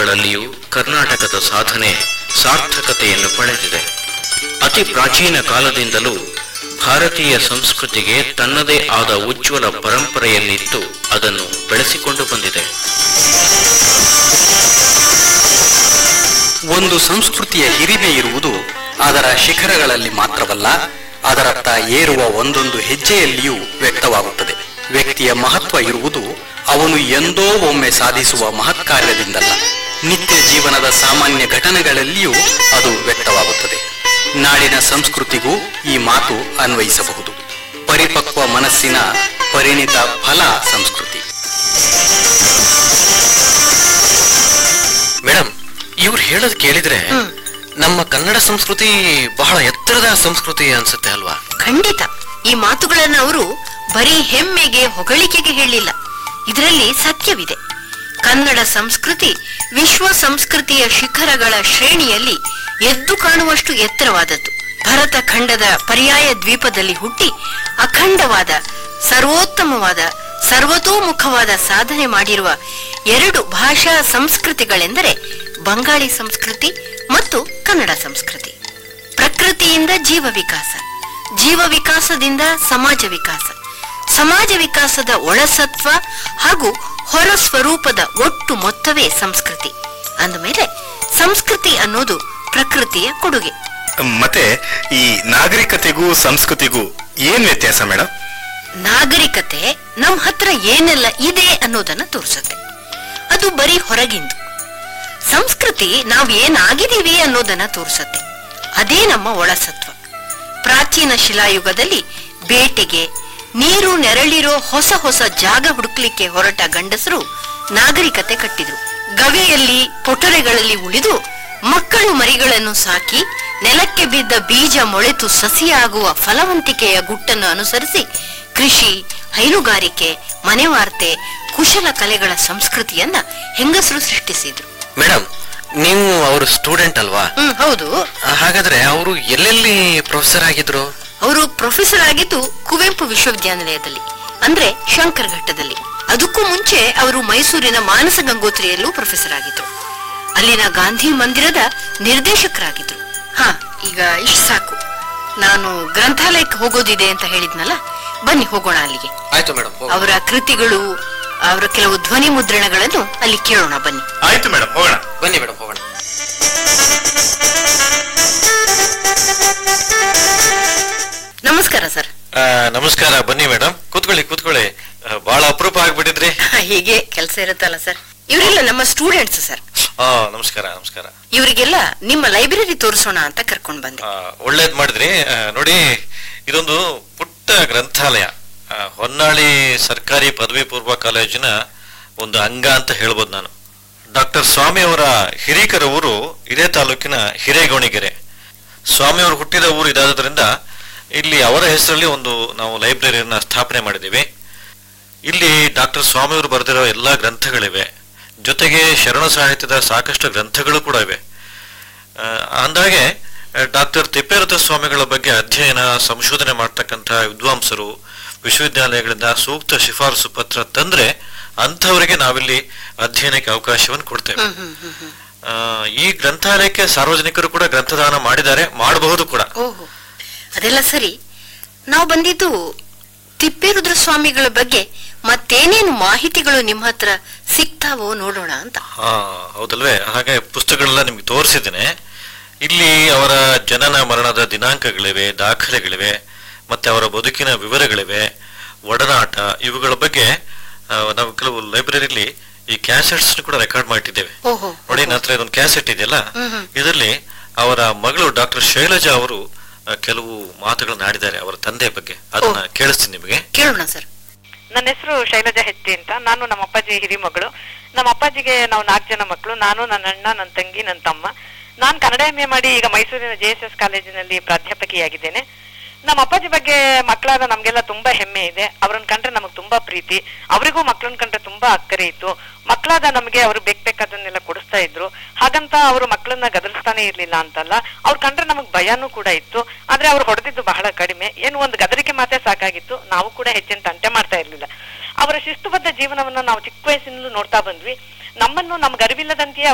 ಭಾಷೆಗಳಲ್ಲಿಯೂ ಕರ್ನಾಟಕದ ಸಾಧನೆ ಸಾರ್ಥಕತೆಯನ್ನು ಪಡೆದಿದೆ ಅತಿ ಪ್ರಾಚೀನ ಕಾಲದಿಂದಲೂ ಭಾರತೀಯ ಸಂಸ್ಕೃತಿಗೆ ತನ್ನದೇ ಆದ ಉಜ್ವಲ ಪರಂಪರೆಯನ್ನಿತ್ತು ಅದನ್ನು ಬೆಳೆಸಿಕೊಂಡು ಬಂದಿದೆ ಒಂದು ಸಂಸ್ಕೃತಿಯ ಹಿರಿಮೆ ಇರುವುದು ಅದರ ಶಿಖರಗಳಲ್ಲಿ ಮಾತ್ರವಲ್ಲ ಅದರತ್ತ ಏರುವ ಒಂದೊಂದು ಹೆಜ್ಜೆಯಲ್ಲಿಯೂ ವ್ಯಕ್ತವಾಗುತ್ತದೆ ವ್ಯಕ್ತಿಯ ಮಹತ್ವ ಇರುವುದು ಅವನು ಎಂದೋ ಒಮ್ಮೆ ಸಾಧಿಸುವ ಮಹತ್ಕಾರ್ಯದಿಂದಲ್ಲ ನಿತ್ಯ ಜೀವನದ ಸಾಮಾನ್ಯ ಘಟನೆಗಳಲ್ಲಿಯೂ ಅದು ವ್ಯಕ್ತವಾಗುತ್ತದೆ ನಾಡಿನ ಸಂಸ್ಕೃತಿಗೂ ಈ ಮಾತು ಅನ್ವಯಿಸಬಹುದು ಪರಿಪಕ್ವ ಮನಸ್ಸಿನ ಪರಿಣಿತ ಫಲ ಸಂಸ್ಕೃತಿ ಮೇಡಮ್ ಇವ್ರು ಹೇಳೋದ್ ಕೇಳಿದ್ರೆ ನಮ್ಮ ಕನ್ನಡ ಸಂಸ್ಕೃತಿ ಬಹಳ ಎತ್ತರದ ಸಂಸ್ಕೃತಿ ಅನ್ಸುತ್ತೆ ಅಲ್ವಾ ಖಂಡಿತ ಈ ಮಾತುಗಳನ್ನು ಅವರು ಬರೀ ಹೆಮ್ಮೆಗೆ ಹೊಗಳಿಕೆಗೆ ಹೇಳಿಲ್ಲ ಇದರಲ್ಲಿ ಸತ್ಯವಿದೆ ಕನ್ನಡ ಸಂಸ್ಕೃತಿ ವಿಶ್ವ ಸಂಸ್ಕೃತಿಯ ಶಿಖರಗಳ ಶ್ರೇಣಿಯಲ್ಲಿ ಎದ್ದು ಕಾಣುವಷ್ಟು ಎತ್ತರವಾದದ್ದು ಭರತ ಖಂಡದ ಪರ್ಯಾಯ ದ್ವೀಪದಲ್ಲಿ ಹುಟ್ಟಿ ಅಖಂಡವಾದ ಸರ್ವೋತ್ತಮವಾದ ಸರ್ವತೋಮುಖವಾದ ಸಾಧನೆ ಮಾಡಿರುವ ಎರಡು ಭಾಷಾ ಸಂಸ್ಕೃತಿಗಳೆಂದರೆ ಬಂಗಾಳಿ ಸಂಸ್ಕೃತಿ ಮತ್ತು ಕನ್ನಡ ಸಂಸ್ಕೃತಿ ಪ್ರಕೃತಿಯಿಂದ ಜೀವ ವಿಕಾಸ ಜೀವ ವಿಕಾಸದಿಂದ ಸಮಾಜ ವಿಕಾಸ ಸಮಾಜ ವಿಕಾಸದ ಒಳಸತ್ವ ಹಾಗೂ ಹೊರ ಸ್ವರೂಪದ ಒಟ್ಟು ಮೊತ್ತವೇ ಸಂಸ್ಕೃತಿ ಅಂದಮೇಲೆ ಸಂಸ್ಕೃತಿ ಅನ್ನೋದು ಪ್ರಕೃತಿಯ ಕೊಡುಗೆ ಮತ್ತೆ ಈ ನಾಗರಿಕತೆಗೂ ಸಂಸ್ಕೃತಿಗೂ ಏನ್ ವ್ಯತ್ಯಾಸ ಮೇಡಮ್ ನಾಗರಿಕತೆ ನಮ್ ಹತ್ರ ಏನೆಲ್ಲ ಇದೆ ಅನ್ನೋದನ್ನ ತೋರಿಸುತ್ತೆ ಅದು ಬರೀ ಹೊರಗಿಂದು ಸಂಸ್ಕೃತಿ ನಾವ್ ಏನಾಗಿದ್ದೀವಿ ಅನ್ನೋದನ್ನ ತೋರಿಸುತ್ತೆ ಅದೇ ನಮ್ಮ ಒಳಸತ್ವ ಪ್ರಾಚೀನ ಶಿಲಾಯುಗದಲ್ಲಿ ಬೇಟೆಗೆ ನೀರು ನೆರಳಿರೋ ಹೊಸ ಹೊಸ ಜಾಗ ಹುಡುಕ್ಲಿಕ್ಕೆ ಹೊರಟ ಗಂಡಸರು ನಾಗರಿಕತೆ ಕಟ್ಟಿದ್ರು ಗವಿಯಲ್ಲಿ ಪೊಟರೆಗಳಲ್ಲಿ ಉಳಿದು ಮಕ್ಕಳು ಮರಿಗಳನ್ನು ಸಾಕಿ ನೆಲಕ್ಕೆ ಬಿದ್ದ ಬೀಜ ಮೊಳೆತು ಸಸಿಯಾಗುವ ಫಲವಂತಿಕೆಯ ಗುಟ್ಟನ್ನು ಅನುಸರಿಸಿ ಕೃಷಿ ಹೈನುಗಾರಿಕೆ ಮನೆವಾರ್ತೆ ಕುಶಲ ಕಲೆಗಳ ಸಂಸ್ಕೃತಿಯನ್ನ ಹೆಂಗಸರು ಸೃಷ್ಟಿಸಿದ್ರು ಮೇಡಮ್ ನೀವು ಅವ್ರ ಸ್ಟೂಡೆಂಟ್ ಅಲ್ವಾ ಹ್ಮ್ ಹೌದು ಆ, ಹಾಗಾದ್ರೆ ಅವರು ಎಲ್ಲೆಲ್ಲಿ ಪ್ರೊಫೆಸರ್ ಆಗಿದ್ರು ಅವರು ಪ್ರೊಫೆಸರ್ ಆಗಿದ್ದು ಕುವೆಂಪು ವಿಶ್ವವಿದ್ಯಾನಿಲಯದಲ್ಲಿ ಅಂದ್ರೆ ಶಂಕರಘಟ್ಟದಲ್ಲಿ ಅದಕ್ಕೂ ಮುಂಚೆ ಅವರು ಮೈಸೂರಿನ ಮಾನಸ ಗಂಗೋತ್ರಿಯಲ್ಲೂ ಪ್ರೊಫೆಸರ್ ಆಗಿದ್ರು ಅಲ್ಲಿನ ಗಾಂಧಿ ಮಂದಿರದ ನಿರ್ದೇಶಕರಾಗಿದ್ರು ಹಾ ಈಗ ಇಷ್ಟು ಸಾಕು ನಾನು ಗ್ರಂಥಾಲಯಕ್ಕೆ ಹೋಗೋದಿದೆ ಅಂತ ಹೇಳಿದ್ನಲ್ಲ ಬನ್ನಿ ಹೋಗೋಣ ಅಲ್ಲಿಗೆ ಆಯ್ತು ಮೇಡಮ್ ಅವರ ಕೃತಿಗಳು ಅವರ ಕೆಲವು ಧ್ವನಿ ಮುದ್ರಣಗಳನ್ನು ಅಲ್ಲಿ ಕೇಳೋಣ ಬನ್ನಿ ಆಯ್ತು ಮೇಡಮ್ ಹೋಗೋಣ ಬನ್ನಿ ಮೇಡಮ್ ಹೋಗೋಣ ನಮಸ್ಕಾರ ಸರ್ ಆ, ನಮಸ್ಕಾರ ಬನ್ನಿ ಮೇಡಮ್ ಕೂತ್ಕೊಳ್ಳಿ ಕೂತ್ಕೊಳ್ಳಿ ಆ, ಬಹಳ ಅಪರೂಪ ಆಗ್ಬಿಟ್ಟಿದ್ರಿ ಹೀಗೆ ಕೆಲಸ ಇರುತ್ತಲ್ಲ ಸರ್ ಇವರೆಲ್ಲ ನಮ್ಮ ಸ್ಟೂಡೆಂಟ್ಸ್ ಸರ್ ಆ ನಮಸ್ಕಾರ ನಮಸ್ಕಾರ ಇವರಿಗೆಲ್ಲ ನಿಮ್ಮ ಲೈಬ್ರರಿ ತೋರಿಸೋಣ ಅಂತ ಕರ್ಕೊಂಡ್ ಬಂದೆ ಆ, ಒಳ್ಳೇದ್ ಮಾಡಿದ್ರಿ ಆ, ನೋಡಿ ಇದೊಂದು ಪುಟ್ಟ ಗ್ರಂಥಾಲಯ ಆ, ಹೊನ್ನಾಳಿ ಸರ್ಕಾರಿ ಪದವಿ ಪೂರ್ವ ಕಾಲೇಜಿನ ಒಂದು ಅಂಗ ಅಂತ ಹೇಳ್ಬೋದು ನಾನು ಡಾಕ್ಟರ್ ಸ್ವಾಮಿ ಅವರ ಹಿರೀಕರ ಊರು ಇದೇ ತಾಲೂಕಿನ ಹಿರೇಗೋಣಿಗೆರೆ ಸ್ವಾಮಿ ಅವರು ಹುಟ್ಟಿದ ಊರು ಇದಾದ್ರಿಂದ ಇಲ್ಲಿ ಅವರ ಹೆಸರಲ್ಲಿ ಒಂದು ನಾವು ಲೈಬ್ರರಿಯನ್ನ ಸ್ಥಾಪನೆ ಮಾಡಿದ್ದೀವಿ ಇಲ್ಲಿ ಡಾಕ್ಟರ್ ಸ್ವಾಮಿ ಅವರು ಬರೆದಿರೋ ಎಲ್ಲಾ ಗ್ರಂಥಗಳಿವೆ ಜೊತೆಗೆ ಶರಣ ಸಾಹಿತ್ಯದ ಸಾಕಷ್ಟು ಗ್ರಂಥಗಳು ಕೂಡ ಇವೆ ಆ, ಅಂದಾಗೆ ಡಾಕ್ಟರ್ ತಿಪ್ಪೇರಥ ಸ್ವಾಮಿಗಳ ಬಗ್ಗೆ ಅಧ್ಯಯನ ಸಂಶೋಧನೆ ಮಾಡ್ತಕ್ಕಂಥ ವಿದ್ವಾಂಸರು ವಿಶ್ವವಿದ್ಯಾಲಯಗಳಿಂದ ಸೂಕ್ತ ಶಿಫಾರಸು ಪತ್ರ ತಂದ್ರೆ ಅಂಥವರಿಗೆ ನಾವಿಲ್ಲಿ ಅಧ್ಯಯನಕ್ಕೆ ಅವಕಾಶವನ್ನು ಕೊಡ್ತೇವೆ ಆ, ಈ ಗ್ರಂಥಾಲಯಕ್ಕೆ ಸಾರ್ವಜನಿಕರು ಕೂಡ ಗ್ರಂಥದಾನ ಮಾಡಿದ್ದಾರೆ ಮಾಡಬಹುದು ಕೂಡ ಓಹೋ ಅದೆಲ್ಲ ಸರಿ ನಾವು ಬಂದಿದ್ದು ತಿಪ್ಪೇರುದ್ರ ಸ್ವಾಮಿಗಳ ಬಗ್ಗೆ ಮತ್ತೇನೇನು ಮಾಹಿತಿಗಳು ನಿಮ್ಮ ಹತ್ರ ಸಿಗ್ತಾವೋ ನೋಡೋಣ ಅಂತ ಹಾ ಹೌದಲ್ವೇ ಹಾಗೆ ಪುಸ್ತಕಗಳೆಲ್ಲ ನಿಮ್ಗೆ ತೋರಿಸಿದ್ದೇನೆ ಇಲ್ಲಿ ಅವರ ಜನನ ಮರಣದ ದಿನಾಂಕಗಳಿವೆ ದಾಖಲೆಗಳಿವೆ ಮತ್ತೆ ಅವರ ಬದುಕಿನ ವಿವರಗಳಿವೆ ಒಡನಾಟ ಇವುಗಳ ಬಗ್ಗೆ ಆ, ನಾವು ಕೆಲವು ಲೈಬ್ರರಿಲಿ ಈ ಕ್ಯಾಸೆಟ್ಸ್ ಕೂಡ ರೆಕಾರ್ಡ್ ಮಾಡಿಟ್ಟಿದ್ದೇವೆ ಓಹೋ ನೋಡಿ ನನ್ನ ಹತ್ರ ಇದೊಂದು ಕ್ಯಾಸೆಟ್ ಇದೆಯಲ್ಲ ಹ್ಮ್ ಹ್ಮ್. ಇದರಲ್ಲಿ ಅವರ ಮಗಳು ಡಾಕ್ಟರ್ ಶೈಲಜಾ ಅವರು ಆ, ಕೆಲವು ಮಾತುಗಳನ್ನ ಆಡಿದ್ದಾರೆ ಅವರ ತಂದೆ ಬಗ್ಗೆ ಅದನ್ನ ಕೇಳಿಸ್ತೀನಿ ನಿಮಗೆ ಕೇಳೋಣ ಸರ್ ನನ್ನ ಹೆಸರು ಶೈಲಜಾ ಹೆತ್ತಿ ಅಂತ ನಾನು ನಮ್ಮ ಅಪ್ಪಾಜಿ ಹಿರಿ ಮಗಳು ನಮ್ಮ ಅಪ್ಪಾಜಿಗೆ ನಾವು ನಾಲ್ಕು ಜನ ಮಕ್ಕಳು ನಾನು ನನ್ನ ಅಣ್ಣ ನನ್ನ ತಂಗಿ ನನ್ನ ತಮ್ಮ ನಾನು ಕನ್ನಡ ಎಂ ಎ ಮಾಡಿ ಈಗ ಮೈಸೂರಿನ ಜೆ ಎಸ್ ಎಸ್ ಕಾಲೇಜಿನಲ್ಲಿ ಪ್ರಾಧ್ಯಾಪಕಿಯಾಗಿದ್ದೇನೆ ನಮ್ಮ ಅಪ್ಪಾಜಿ ಬಗ್ಗೆ ಮಕ್ಕಳಾದ ನಮ್ಗೆಲ್ಲ ತುಂಬಾ ಹೆಮ್ಮೆ ಇದೆ ಅವ್ರನ್ನ ಕಂಡ್ರೆ ನಮಗೆ ತುಂಬಾ ಪ್ರೀತಿ ಅವರಿಗೂ ಮಕ್ಕಳನ್ನ ಕಂಡ್ರೆ ತುಂಬಾ ಅಕ್ಕರೆ ಇತ್ತು ಮಕ್ಕಳಾದ ನಮಗೆ ಅವರು ಬೇಕು ಬೇಕಾದನ್ನೆಲ್ಲ ಕೊಡಿಸ್ತಾ ಇದ್ರು ಹಾಗಂತ ಅವರು ಮಕ್ಕಳನ್ನ ಗದರಿಸ್ತಾನೆ ಇರ್ಲಿಲ್ಲ ಅಂತಲ್ಲ ಅವ್ರು ಕಂಡ್ರೆ ನಮಗ್ ಭಯನೂ ಕೂಡ ಇತ್ತು ಆದ್ರೆ ಅವ್ರು ಹೊಡೆದಿದ್ದು ಬಹಳ ಕಡಿಮೆ ಏನು ಒಂದು ಗದರಿಕೆ ಮಾತೇ ಸಾಕಾಗಿತ್ತು ನಾವು ಕೂಡ ಹೆಚ್ಚಿನ ತಂಟೆ ಮಾಡ್ತಾ ಇರ್ಲಿಲ್ಲ ಅವರ ಶಿಸ್ತುಬದ್ಧ ಜೀವನವನ್ನ ನಾವು ಚಿಕ್ಕ ವಯಸ್ಸಿನಲ್ಲೂ ನೋಡ್ತಾ ಬಂದ್ವಿ ನಮ್ಮನ್ನು ನಮ್ಗೆ ಅರಿವಿಲ್ಲದಂತೆಯೇ